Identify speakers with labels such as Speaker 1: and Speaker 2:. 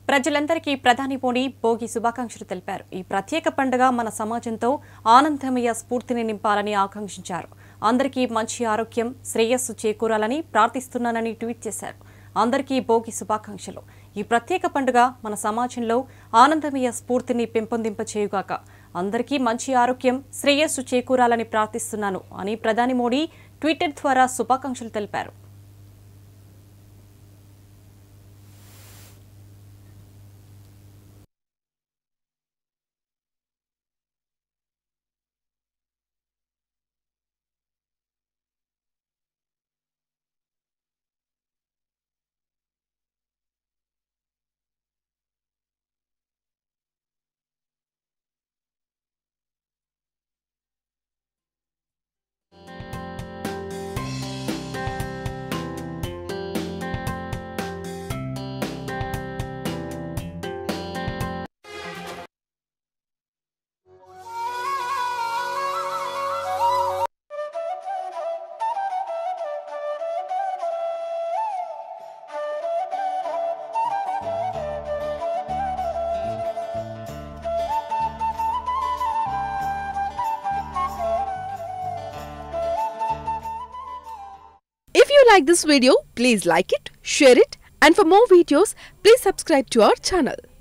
Speaker 1: ప్రజలందరికీ ప్రధాని మోడీ భోగి శుభాకాంక్షలు తెలిపారు ఈ ప్రత్యేక పండుగ మన సమాజంతో ఆనందమయ స్ఫూర్తిని నింపాలని ఆకాంక్షించారు అందరికీ మంచి ఆరోగ్యం శ్రేయస్సు చేకూరాలని ప్రార్థిస్తున్నానని ట్వీట్ చేశారు అందరికీ భోగి శుభాకాంక్షలు ఈ ప్రత్యేక పండుగ మన సమాజంలో ఆనందమయ స్ఫూర్తిని పెంపొందింపచేయుగాక అందరికీ మంచి ఆరోగ్యం శ్రేయస్సు చేకూరాలని ప్రార్థిస్తున్నాను అని ప్రధాని మోడీ ట్విట్టర్ ద్వారా శుభాకాంక్షలు తెలిపారు
Speaker 2: If you like this video, please like it, share it, and for more videos, please subscribe to our channel.